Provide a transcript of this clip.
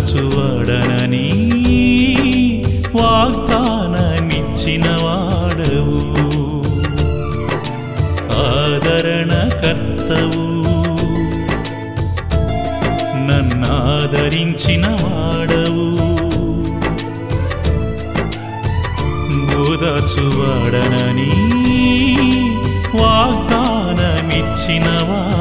ఓదార్చువాడనని వాగ్దానమిచ్చిన వాడవు ఆదరణ కర్తవు నన్నాదరించిన వాడవు ఓదార్చువాడనని వాగ్దానమిచ్చిన వాడవు